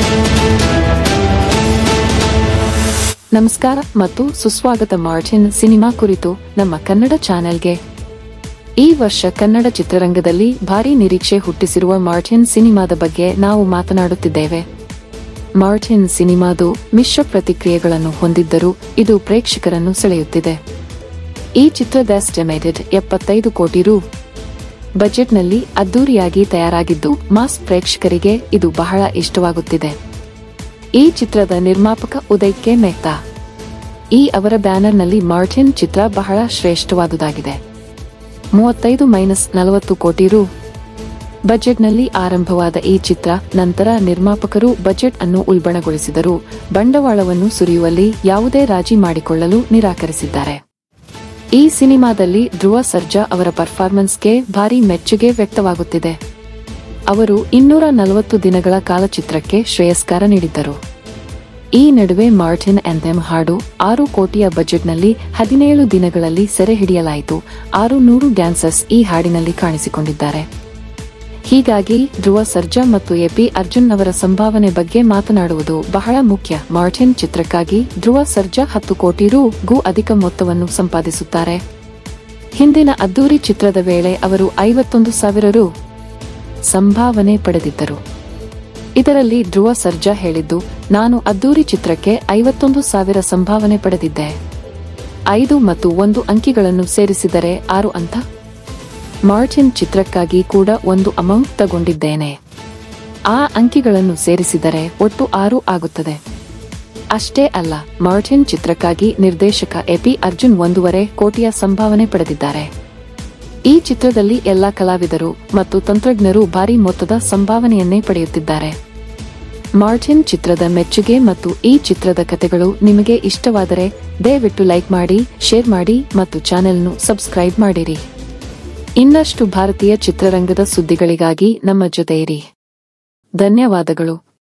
ನಮಸ್ಕಾರ ಮತ್ತು ಸುಸ್ವಾಗತ ಮಾರ್ಟಿನ್ ಸಿನಿಮಾ ಕುರಿತು ನಮ್ಮ ಕನ್ನಡ ಚಾನೆಲ್ಗೆ ಈ ವರ್ಷ ಕನ್ನಡ ಚಿತ್ರರಂಗದಲ್ಲಿ ಭಾರಿ ನಿರೀಕ್ಷೆ ಹುಟ್ಟಿಸಿರುವ ಮಾರ್ಟಿನ್ ಸಿನಿಮಾದ ಬಗ್ಗೆ ನಾವು ಮಾತನಾಡುತ್ತಿದ್ದೇವೆ ಮಾರ್ಟಿನ್ ಸಿನಿಮಾದು ಮಿಶ್ರ ಪ್ರತಿಕ್ರಿಯೆಗಳನ್ನು ಹೊಂದಿದ್ದರೂ ಇದು ಪ್ರೇಕ್ಷಕರನ್ನು ಸೆಳೆಯುತ್ತಿದೆ ಈ ಚಿತ್ರದ ಎಸ್ಟಿಮೇಟೆಡ್ ಎಪ್ಪತ್ತೈದು ಕೋಟಿ ರು ಬಜೆಟ್ನಲ್ಲಿ ಅದ್ದೂರಿಯಾಗಿ ತಯಾರಾಗಿದ್ದು ಮಾಸ್ ಪ್ರೇಕ್ಷಕರಿಗೆ ಇದು ಬಹಳ ಇಷ್ಟವಾಗುತ್ತಿದೆ ಈ ಚಿತ್ರದ ನಿರ್ಮಾಪಕ ಉದಯ್ ಕೆ ಮೆಹ್ತಾ ಈ ಅವರ ಬ್ಯಾನರ್ನಲ್ಲಿ ಮಾರ್ಟಿನ್ ಚಿತ್ರ ಬಹಳ ಶ್ರೇಷ್ಠವಾದುದಾಗಿದೆ ಮೂವತ್ತೈದು ಮೈನಸ್ ನಲವತ್ತು ಕೋಟಿ ರು ಬಜೆಟ್ನಲ್ಲಿ ಆರಂಭವಾದ ಈ ಚಿತ್ರ ನಂತರ ನಿರ್ಮಾಪಕರು ಬಜೆಟ್ ಅನ್ನು ಉಲ್ಬಣಗೊಳಿಸಿದರು ಬಂಡವಾಳವನ್ನು ಸುರಿಯುವಲ್ಲಿ ಯಾವುದೇ ರಾಜಿ ಮಾಡಿಕೊಳ್ಳಲು ನಿರಾಕರಿಸಿದ್ದಾರೆ ಈ ಸಿನಿಮಾದಲ್ಲಿ ಧ್ರುವ ಸರ್ಜಾ ಅವರ ಪರ್ಫಾರ್ಮೆನ್ಸ್ಗೆ ಭಾರಿ ಮೆಚ್ಚುಗೆ ವ್ಯಕ್ತವಾಗುತ್ತಿದೆ ಅವರು ಇನ್ನೂರ ನಲವತ್ತು ದಿನಗಳ ಕಾಲ ಚಿತ್ರಕ್ಕೆ ಶ್ರೇಯಸ್ಕಾರ ನೀಡಿದ್ದರು ಈ ನಡುವೆ ಮಾರ್ಟಿನ್ ಎಂದೆಂ ಹಾಡು ಆರು ಕೋಟಿಯ ಬಜೆಟ್ನಲ್ಲಿ ಹದಿನೇಳು ದಿನಗಳಲ್ಲಿ ಸೆರೆ ಹಿಡಿಯಲಾಯಿತು ಆರು ನೂರು ಡ್ಯಾನ್ಸರ್ಸ್ ಈ ಹಾಡಿನಲ್ಲಿ ಕಾಣಿಸಿಕೊಂಡಿದ್ದಾರೆ ಹೀಗಾಗಿ ಧ್ರುವ ಸರ್ಜಾ ಮತ್ತು ಎಪಿ ಅರ್ಜುನ್ ಅವರ ಸಂಭಾವನೆ ಬಗ್ಗೆ ಮಾತನಾಡುವುದು ಬಹಳ ಮುಖ್ಯ ಮಾರ್ಟಿನ್ ಚಿತ್ರಕ್ಕಾಗಿ ಧ್ರುವ ಸರ್ಜಾ ಹತ್ತು ಕೋಟಿ ರು ಗೂ ಅಧಿಕ ಮೊತ್ತವನ್ನು ಸಂಪಾದಿಸುತ್ತಾರೆ ಹಿಂದಿನ ಅದ್ದೂರಿ ಚಿತ್ರದ ವೇಳೆ ಅವರು ಐವತ್ತೊಂದು ಸಾವಿರ ರು ಸಂಭಾವನೆ ಪಡೆದಿದ್ದರು ಇದರಲ್ಲಿ ಧ್ರುವ ಸರ್ಜಾ ಹೇಳಿದ್ದು ನಾನು ಅದ್ದೂರಿ ಚಿತ್ರಕ್ಕೆ ಐವತ್ತೊಂದು ಸಾವಿರ ಸಂಭಾವನೆ ಪಡೆದಿದ್ದೆ ಐದು ಮತ್ತು ಒಂದು ಅಂಕಿಗಳನ್ನು ಸೇರಿಸಿದರೆ ಆರು ಅಂತ ಮಾರ್ಟಿನ್ ಚಿತ್ರಕ್ಕಾಗಿ ಕೂಡ ಒಂದು ಅಮೌಂಟ್ ತಗೊಂಡಿದ್ದೇನೆ ಆ ಅಂಕಿಗಳನ್ನು ಸೇರಿಸಿದರೆ ಒಟ್ಟು ಆರು ಆಗುತ್ತದೆ ಅಷ್ಟೇ ಅಲ್ಲ ಮಾರ್ಟಿನ್ ಚಿತ್ರಕ್ಕಾಗಿ ನಿರ್ದೇಶಕ ಎಪಿ ಅರ್ಜುನ್ ಒಂದೂವರೆ ಕೋಟಿಯ ಸಂಭಾವನೆ ಪಡೆದಿದ್ದಾರೆ ಈ ಚಿತ್ರದಲ್ಲಿ ಎಲ್ಲಾ ಕಲಾವಿದರು ಮತ್ತು ತಂತ್ರಜ್ಞರು ಭಾರಿ ಮೊತ್ತದ ಸಂಭಾವನೆಯನ್ನೇ ಪಡೆಯುತ್ತಿದ್ದಾರೆ ಮಾರ್ಟಿನ್ ಚಿತ್ರದ ಮೆಚ್ಚುಗೆ ಮತ್ತು ಈ ಚಿತ್ರದ ಕಥೆಗಳು ನಿಮಗೆ ಇಷ್ಟವಾದರೆ ದಯವಿಟ್ಟು ಲೈಕ್ ಮಾಡಿ ಶೇರ್ ಮಾಡಿ ಮತ್ತು ಚಾನೆಲ್ನು ಸಬ್ಸ್ಕ್ರೈಬ್ ಮಾಡಿರಿ ಇನ್ನಷ್ಟು ಭಾರತೀಯ ಚಿತ್ರರಂಗದ ಸುದ್ದಿಗಳಿಗಾಗಿ ನಮ್ಮ ಜೊತೆ ಇರಿ ಧನ್ಯವಾದಗಳು